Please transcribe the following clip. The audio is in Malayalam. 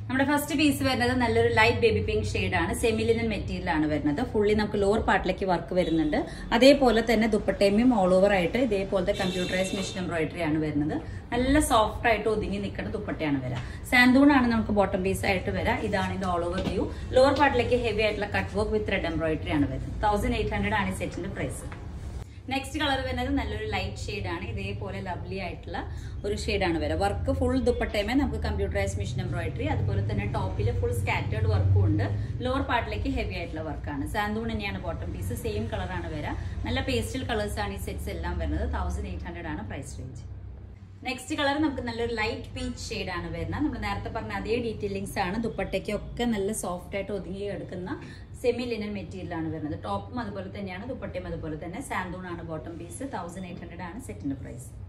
നമ്മുടെ ഫസ്റ്റ് പീസ് വരുന്നത് നല്ലൊരു ലൈറ്റ് ബേബി പിങ്ക് ആണ് സെമി ലിനൻ മെറ്റീരിയൽ ആണ് വരുന്നത് ഫുള്ളി നമുക്ക് ലോവർ പാർട്ടിലേക്ക് വർക്ക് വരുന്നുണ്ട് അതേപോലെ തന്നെ ദുപ്പട്ടേമ്യം ഓൾ ഓവർ ആയിട്ട് ഇതേപോലത്തെ കമ്പ്യൂട്ടറൈസ് മെഷീൻ എംബ്രോയിഡറി ആണ് വരുന്നത് നല്ല സോഫ്റ്റ് ആയിട്ട് ഒതുങ്ങി നിൽക്കുന്ന ദുപ്പട്ടയാണ് വരിക സാന്തൂൺ ആണ് നമുക്ക് ബോട്ടം പീസ് ആയിട്ട് വരിക ഇതാണ് ഇതിന്റെ ഓൾ ഓവർ വ്യൂ ലോവർ പാർട്ടിലേക്ക് ഹെവി ആയിട്ടുള്ള cut work with thread embroidery ആണ് വരുന്നത് തൗസൻഡ് എയ്റ്റ് ഹൺഡ്രഡ് ആണ് ഈ സെറ്റിന്റെ പ്രൈസ് നെക്സ്റ്റ് കളർ വരുന്നത് നല്ലൊരു ലൈറ്റ് ഷെയ്ഡ് ആണ് ഇതേപോലെ ലവ്ലി ആയിട്ടുള്ള ഒരു ഷെയ്ഡാണ് വരിക വർക്ക് ഫുൾ ദുപ്പട്ടയമേ നമുക്ക് കമ്പ്യൂട്ടറൈസ് മെഷീൻ എംബ്രോയിഡറി അതുപോലെ തന്നെ ടോപ്പിൽ ഫുൾ സ്കാറ്റേർഡ് വർക്കും ഉണ്ട് ലോവർ പാർട്ടിലേക്ക് ഹെവി ആയിട്ടുള്ള വർക്കാണ് സാന്തൂൺ തന്നെയാണ് ബോട്ടം പീസ് സെയിം കളറാണ് വരിക നല്ല പേസ്റ്റൽ കളേഴ്സ് ആണ് ഈ സെറ്റ്സ് എല്ലാം വരുന്നത് തൗസൻഡ് എയ്റ്റ് ഹൺഡ്രഡ് ആണ് പ്രൈസ് റേഞ്ച് നെക്സ്റ്റ് കളർ നമുക്ക് നല്ലൊരു ലൈറ്റ് പീച്ച് ഷെയ്ഡ് ആണ് വരുന്നത് നമ്മൾ നേരത്തെ പറഞ്ഞ അതേ ഡീറ്റെയിലിങ്സ് ആണ് ദുപ്പട്ടയ്ക്കൊക്കെ നല്ല സോഫ്റ്റ് ആയിട്ട് ഒതുങ്ങി എടുക്കുന്ന സെമി ലിനൻ മെറ്റീരിയൽ ആണ് വരുന്നത് ടോപ്പും അതുപോലെ തന്നെയാണ് ദുപ്പട്ടയും അതുപോലെ തന്നെ സാന്തൂൺ ആണ് bottom piece thousand eight hundred ആണ് സെറ്റിന്റെ പ്രൈസ്